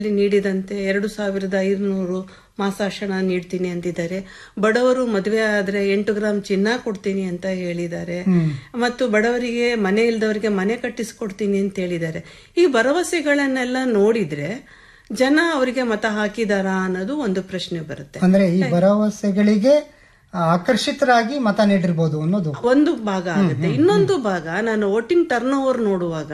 ಇಲ್ಲಿ ನೀಡಿದಂತೆ ಎರಡು ಸಾವಿರದ ಐದುನೂರು ಮಾಸಾಶನ ನೀಡ್ತೀನಿ ಅಂದಿದ್ದಾರೆ ಬಡವರು ಮದುವೆ ಆದ್ರೆ ಎಂಟು ಗ್ರಾಮ್ ಚಿನ್ನ ಕೊಡ್ತೀನಿ ಅಂತ ಹೇಳಿದ್ದಾರೆ ಮತ್ತು ಬಡವರಿಗೆ ಮನೆ ಇಲ್ದವರಿಗೆ ಮನೆ ಕಟ್ಟಿಸ್ಕೊಡ್ತೀನಿ ಅಂತ ಹೇಳಿದ್ದಾರೆ ಈ ಭರವಸೆಗಳನ್ನೆಲ್ಲ ನೋಡಿದ್ರೆ ಜನ ಅವರಿಗೆ ಮತ ಹಾಕಿದಾರಾ ಅನ್ನೋದು ಒಂದು ಪ್ರಶ್ನೆ ಬರುತ್ತೆ ಅಂದ್ರೆ ಈ ಭರವಸೆಗಳಿಗೆ ಆಕರ್ಷಿತರಾಗಿ ಮತ ನೀಡಿರ್ಬೋದು ಅನ್ನೋದು ಒಂದು ಭಾಗ ಆಗುತ್ತೆ ಇನ್ನೊಂದು ಭಾಗ ನಾನು ವೋಟಿಂಗ್ ಟರ್ನ್ ಓವರ್ ನೋಡುವಾಗ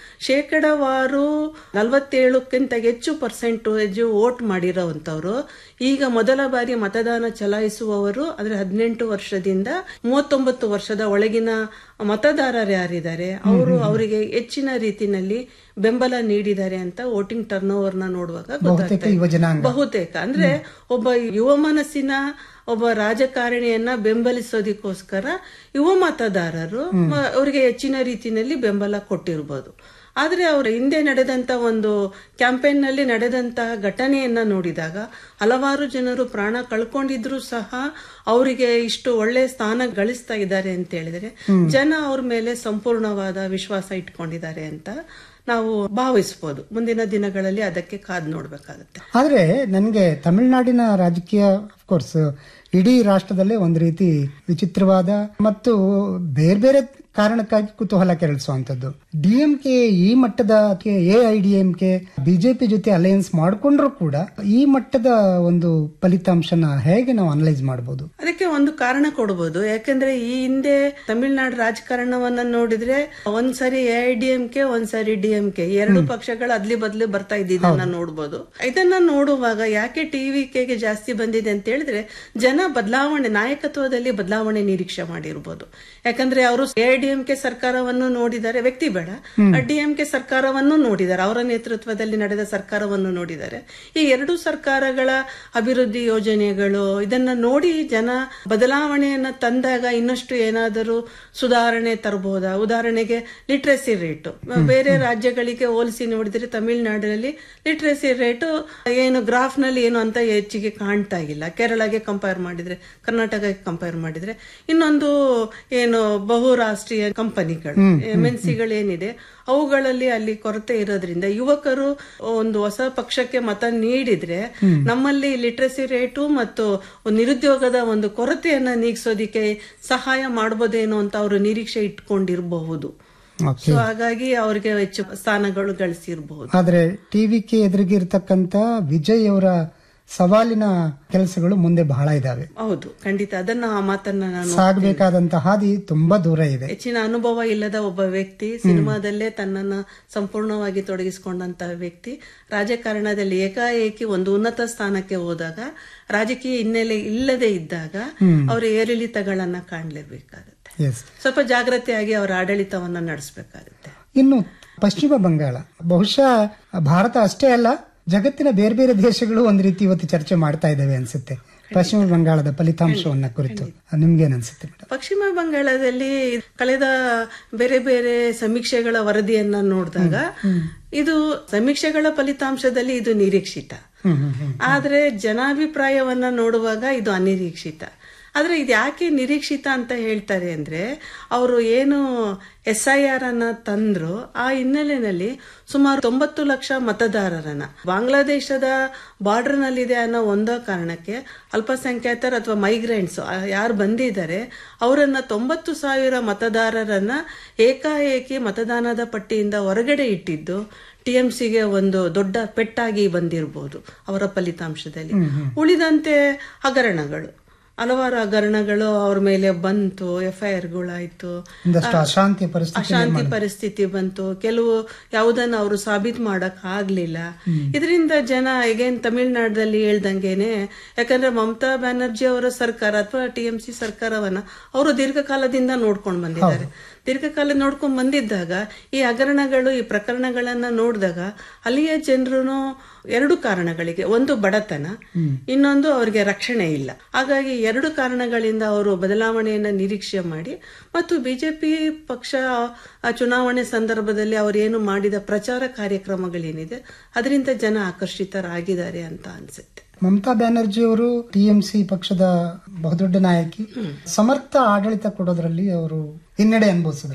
ಶೇಕಡವಾರು ನಲವತ್ತೇಳಕ್ಕಿಂತ ಹೆಚ್ಚು ಪರ್ಸೆಂಟೇಜ್ ವೋಟ್ ಮಾಡಿರೋವಂಥವ್ರು ಈಗ ಮೊದಲ ಬಾರಿ ಮತದಾನ ಚಲಾಯಿಸುವವರು ಅಂದ್ರೆ ಹದಿನೆಂಟು ವರ್ಷದಿಂದ ಮೂವತ್ತೊಂಬತ್ತು ವರ್ಷದ ಒಳಗಿನ ಮತದಾರರು ಯಾರಿದ್ದಾರೆ ಅವರು ಅವರಿಗೆ ಹೆಚ್ಚಿನ ರೀತಿನಲ್ಲಿ ಬೆಂಬಲ ನೀಡಿದ್ದಾರೆ ಅಂತ ವೋಟಿಂಗ್ ಟರ್ನ್ ಓವರ್ ನ ನೋಡುವಾಗ ಬಹುತೇಕ ಗೊತ್ತಾಗ್ತದೆ ಯುವ ಜನಾಂಗ ಬಹುತೇಕ ಅಂದ್ರೆ ಒಬ್ಬ ಯುವ ಮನಸ್ಸಿನ ಒಬ್ಬ ರಾಜಕಾರಣಿಯನ್ನ ಬೆಂಬಲಿಸೋದಕ್ಕೋಸ್ಕರ ಯುವ ಮತದಾರರು ಮ- ಅವರಿಗೆ ಹೆಚ್ಚಿನ ರೀತಿಯಲ್ಲಿ ಬೆಂಬಲ ಕೊಟ್ಟಿರ್ಬೋದು ಆದ್ರೆ ಅವರ ಹಿಂದೆ ನಡೆದಂತ ಒಂದು ಕ್ಯಾಂಪೇನ್ ನಲ್ಲಿ ನಡೆದಂತಹ ಘಟನೆಯನ್ನ ನೋಡಿದಾಗ ಹಲವಾರು ಜನರು ಪ್ರಾಣ ಕಳ್ಕೊಂಡಿದ್ರು ಸಹ ಅವರಿಗೆ ಇಷ್ಟು ಒಳ್ಳೆ ಸ್ಥಾನ ಗಳಿಸ್ತಾ ಇದ್ದಾರೆ ಅಂತ ಹೇಳಿದ್ರೆ ಜನ ಅವ್ರ ಮೇಲೆ ಸಂಪೂರ್ಣವಾದ ವಿಶ್ವಾಸ ಇಟ್ಕೊಂಡಿದ್ದಾರೆ ಅಂತ ನಾವು ಭಾವಿಸ್ಬೋದು ಮುಂದಿನ ದಿನಗಳಲ್ಲಿ ಅದಕ್ಕೆ ಕಾದ್ ನೋಡ್ಬೇಕಾಗತ್ತೆ ಆದ್ರೆ ನನಗೆ ತಮಿಳುನಾಡಿನ ರಾಜಕೀಯ ಕೋರ್ಸ್ ಇಡೀ ರಾಷ್ಟ್ರದಲ್ಲೇ ಒಂದು ರೀತಿ ವಿಚಿತ್ರವಾದ ಮತ್ತು ಬೇರೆ ಬೇರೆ ಕಾರಣಕ್ಕಾಗಿ ಕುತೂಹಲ ಕೆರಳಿಸುವಂತದ್ದು ಡಿಎಂಕೆ ಈ ಮಟ್ಟದ A I D M K BJP ಜೊತೆ ಅಲಯನ್ಸ್ ಮಾಡಿಕೊಂಡ್ರು ಕೂಡ ಈ ಮಟ್ಟದ ಒಂದು ಫಲಿತಾಂಶನ ಹೇಗೆ ನಾವು ಅನಲೈಸ್ ಮಾಡಬಹುದು ಅದಕ್ಕೆ ಒಂದು ಕಾರಣ ಕೊಡಬಹುದು ಯಾಕಂದ್ರೆ ಈ ಹಿಂದೆ ತಮಿಳುನಾಡು ರಾಜಕಾರಣವನ್ನ ನೋಡಿದ್ರೆ ಒಂದ್ಸರಿ A I D M K ಒಂದ್ಸರಿ ಡಿ ಎಂ ಕೆ ಎರಡು ಪಕ್ಷಗಳು ಅದ್ಲಿ ಬದ್ಲಿ ಬರ್ತಾ ಇದ್ದಿದ್ದನ್ನ ನೋಡಬಹುದು ಇದನ್ನ ನೋಡುವಾಗ ಯಾಕೆ ಟಿವಿ ಗೆ ಜಾಸ್ತಿ ಬಂದಿದೆ ಅಂತ ಹೇಳಿದ್ರೆ ಜನ ಬದಲಾವಣೆ ನಾಯಕತ್ವದಲ್ಲಿ ಬದಲಾವಣೆ ನಿರೀಕ್ಷೆ ಮಾಡಿರ್ಬೋದು ಯಾಕಂದ್ರೆ ಅವರು ಎ ಡಿ ಎಂ ಕೆ ಸರ್ಕಾರವನ್ನು ನೋಡಿದ್ದಾರೆ ವ್ಯಕ್ತಿ ಬೇಡ ಡಿ ಎಂ ಕೆ ಸರ್ಕಾರವನ್ನು ನೋಡಿದ್ದಾರೆ ಅವರ ನೇತೃತ್ವದಲ್ಲಿ ನಡೆದ ಸರ್ಕಾರವನ್ನು ನೋಡಿದ್ದಾರೆ ಈ ಎರಡು ಸರ್ಕಾರಗಳ ಅಭಿವೃದ್ಧಿ ಯೋಜನೆಗಳು ಇದನ್ನ ನೋಡಿ ಜನ ಬದಲಾವಣೆಯನ್ನ ತಂದಾಗ ಇನ್ನಷ್ಟು ಏನಾದರೂ ಸುಧಾರಣೆ ತರಬಹುದಾ ಉದಾಹರಣೆಗೆ ಲಿಟ್ರಸಿ ರೇಟ್ ಬೇರೆ ರಾಜ್ಯಗಳಿಗೆ ಹೋಲಿಸಿ ನೋಡಿದ್ರೆ ತಮಿಳುನಾಡಿನಲ್ಲಿ ಲಿಟ್ರಸಿ ರೇಟ್ ಏನು ಗ್ರಾಫ್ ನಲ್ಲಿ ಏನು ಅಂತ ಹೆಚ್ಚಿಗೆ ಕಾಣ್ತಾ ಇಲ್ಲ ಕೇರಳಗೆ ಕಂಪೇರ್ ಮಾಡಿದ್ರೆ ಕರ್ನಾಟಕಕ್ಕೆ ಕಂಪೇರ್ ಮಾಡಿದ್ರೆ ಇನ್ನೊಂದು ಏನು ಬಹುರಾಷ್ಟ್ರೀಯ ಕಂಪನಿಗಳು ಎಂ ಎನ್ ಸಿಗಳೇನಿದೆ ಅವುಗಳಲ್ಲಿ ಅಲ್ಲಿ ಕೊರತೆ ಇರೋದ್ರಿಂದ ಯುವಕರು ಒಂದು ಹೊಸ ಪಕ್ಷಕ್ಕೆ ಮತ ನೀಡಿದ್ರೆ ನಮ್ಮಲ್ಲಿ ಲಿಟ್ರಸಿ ರೇಟು ಮತ್ತು ನಿರುದ್ಯೋಗದ ಒಂದು ಕೊರತೆಯನ್ನ ನೀಗಿಸೋದಿಕ್ಕೆ ಸಹಾಯ ಮಾಡಬಹುದೇನೋ ಅಂತ ಅವರು ನಿರೀಕ್ಷೆ ಇಟ್ಕೊಂಡಿರಬಹುದು ಓಕೆ ಸೊ ಹಾಗಾಗಿ ಅವರಿಗೆ ಹೆಚ್ಚು ಸ್ಥಾನಗಳು ಗಳಿಸಿರಬಹುದು ಆದ್ರೆ ಟಿವಿಕೆ ಎದುರಿಗೆ ಇರ್ತಕ್ಕಂತ ವಿಜಯ್ ಅವರ ಸವಾಲಿನ ಕೆಲಸಗಳು ಮುಂದೆ ಬಹಳ ಇದಾವೆ ಹೌದು ಖಂಡಿತ ಅದನ್ನ ಆ ಮಾತನ್ನ ನಾನು ಸಾಗಬೇಕಾದಂತ ಹಾದಿ ತುಂಬಾ ದೂರ ಇದೆ ಹೆಚ್ಚಿನ ಅನುಭವ ಇಲ್ಲದ ಒಬ್ಬ ವ್ಯಕ್ತಿ ಸಿನಿಮಾದಲ್ಲೇ ತನ್ನನ್ನ ಸಂಪೂರ್ಣವಾಗಿ ತೊಡಗಿಸಿಕೊಂಡಂತಹ ವ್ಯಕ್ತಿ ರಾಜಕಾರಣದಲ್ಲಿ ಏಕಾಏಕಿ ಒಂದು ಉನ್ನತ ಸ್ಥಾನಕ್ಕೆ ಹೋದಾಗ ರಾಜಕೀಯ ಹಿನ್ನೆಲೆ ಇಲ್ಲದೆ ಇದ್ದಾಗ ಅವರ ಏರಿಳಿತಗಳನ್ನ ಕಾಣ್ಲೇಬೇಕಾಗುತ್ತೆ ಎಸ್ ಸ್ವಲ್ಪ ಜಾಗ್ರತೆಯಾಗಿ ಅವರ ಆಡಳಿತವನ್ನ ನಡೆಸಬೇಕಾಗುತ್ತೆ ಇನ್ನು ಪಶ್ಚಿಮ ಬಂಗಾಳ ಬಹುಶಃ ಭಾರತ ಅಷ್ಟೇ ಅಲ್ಲ ಜಗತ್ತಿನ ಬೇರೆ ಬೇರೆ ದೇಶಗಳು ಒಂದ್ ರೀತಿ ಇವತ್ತು ಚರ್ಚೆ ಮಾಡ್ತಾ ಇದ್ದಾವೆ ಅನ್ಸುತ್ತೆ ಪಶ್ಚಿಮ ಬಂಗಾಳದ ಫಲಿತಾಂಶವನ್ನ ಕುರಿತು ನಿಮ್ಗೇನ್ ಅನ್ಸುತ್ತೆ ಮೇಡಮ್ ಪಶ್ಚಿಮ ಬಂಗಾಳದಲ್ಲಿ ಕಳೆದ ಬೇರೆ ಬೇರೆ ಸಮೀಕ್ಷೆಗಳ ವರದಿಯನ್ನ ನೋಡಿದಾಗ ಇದು ಸಮೀಕ್ಷೆಗಳ ಫಲಿತಾಂಶದಲ್ಲಿ ಇದು ನಿರೀಕ್ಷಿತ ಹ್ಮ್ ಹ್ಮ್ ಹ್ಮ್ ಆದ್ರೆ ಜನಾಭಿಪ್ರಾಯವನ್ನ ನೋಡುವಾಗ ಇದು ಅನಿರೀಕ್ಷಿತ ಆದ್ರೆ ಇದು ಯಾಕೆ ನಿರೀಕ್ಷಿತ ಅಂತ ಹೇಳ್ತಾರೆ ಅಂದ್ರೆ ಅವರು ಏನು ಎಸ್ ಐ ಆರ್ ಅನ್ನ ತಂದ್ರು ಆ ಹಿನ್ನೆಲೆಯಲ್ಲಿ ಸುಮಾರು ತೊಂಬತ್ತು ಲಕ್ಷ ಮತದಾರರನ್ನ ಬಾಂಗ್ಲಾದೇಶದ ಬಾರ್ಡರ್ ನಲ್ಲಿದೆ ಅನ್ನೋ ಒಂದೋ ಕಾರಣಕ್ಕೆ ಅಲ್ಪಸಂಖ್ಯಾತರು ಅಥವಾ ಮೈಗ್ರೆಂಟ್ಸ್ ಯಾರು ಬಂದಿದ್ದಾರೆ ಅವರನ್ನ ತೊಂಬತ್ತು ಸಾವಿರ ಮತದಾರರನ್ನ ಏಕಾಏಕಿ ಮತದಾನದ ಪಟ್ಟಿಯಿಂದ ಹೊರಗಡೆ ಇಟ್ಟಿದ್ದು ಟಿಎಂಸಿಗೆ ಒಂದು ದೊಡ್ಡ ಪೆಟ್ಟಾಗಿ ಬಂದಿರಬಹುದು ಅವರ ಫಲಿತಾಂಶದಲ್ಲಿ ಉಳಿದಂತೆ ಹಗರಣಗಳು ಹಲವಾರು ಹಗರಣಗಳು ಅವ್ರ ಮೇಲೆ ಬಂತು ಎಫ್ಐಆರ್ಗಳಾಯ್ತು ಒಂದಷ್ಟು ಅಶಾಂತಿ ಪರಿಸ್ಥಿತಿ ಅಶಾಂತಿ ಪರಿಸ್ಥಿತಿ ಬಂತು ಕೆಲವು ಯಾವುದನ್ನ ಅವರು ಸಾಬೀತು ಮಾಡಕ್ ಆಗ್ಲಿಲ್ಲ ಇದರಿಂದ ಜನ ಎಗೇನ್ ತಮಿಳುನಾಡಲ್ಲಿ ಹೇಳ್ದಂಗೆನೆ ಯಾಕಂದ್ರೆ ಮಮತಾ ಬ್ಯಾನರ್ಜಿ ಅವರ ಸರ್ಕಾರ ಅಥವಾ ಟಿಎಂಸಿ ಸರ್ಕಾರವನ್ನ ಅವರು ದೀರ್ಘಕಾಲದಿಂದ ನೋಡ್ಕೊಂಡು ಬಂದಿದ್ದಾರೆ ದೀರ್ಘಕಾಲ ನೋಡ್ಕೊಂಡ್ ಬಂದಿದ್ದಾಗ ಈ ಹಗರಣಗಳು ಈ ಪ್ರಕರಣಗಳನ್ನ ನೋಡಿದಾಗ ಅಲ್ಲಿಯ ಜನರು ಎರಡು ಕಾರಣಗಳಿಗೆ ಒಂದು ಬಡತನ ಇನ್ನೊಂದು ಅವರಿಗೆ ರಕ್ಷಣೆ ಇಲ್ಲ ಹಾಗಾಗಿ ಎರಡು ಕಾರಣಗಳಿಂದ ಅವರು ಬದಲಾವಣೆಯನ್ನ ನಿರೀಕ್ಷೆ ಮಾಡಿ ಮತ್ತು ಬಿಜೆಪಿ ಪಕ್ಷ ಆ ಚುನಾವಣೆ ಸಂದರ್ಭದಲ್ಲಿ ಅವರೇನು ಮಾಡಿದ ಪ್ರಚಾರ ಕಾರ್ಯಕ್ರಮಗಳೇನಿದೆ ಅದರಿಂದ ಜನ ಆಕರ್ಷಿತರಾಗಿದ್ದಾರೆ ಅಂತ ಅನ್ಸುತ್ತೆ ಮಮತಾ ಬ್ಯಾನರ್ಜಿ ಅವರು ಟಿಎಂಸಿ ಪಕ್ಷದ ಬಹುದೊಡ್ಡ ನಾಯಕಿ ಸಮರ್ಥ ಆಡಳಿತ ಕೊಡೋದ್ರಲ್ಲಿ ಅವರು ಹಿನ್ನಡೆ ಅನುಭವಿಸಿದ್ರ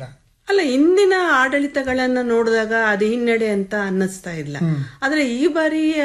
ಅಲ್ಲ ಇಂದಿನ ಆಡಳಿತಗಳನ್ನ ನೋಡಿದಾಗ ಅದು ಹಿನ್ನಡೆ ಅಂತ ಅನ್ನಿಸ್ತಾ ಇಲ್ಲ ಆದ್ರೆ ಈ ಬಾರಿ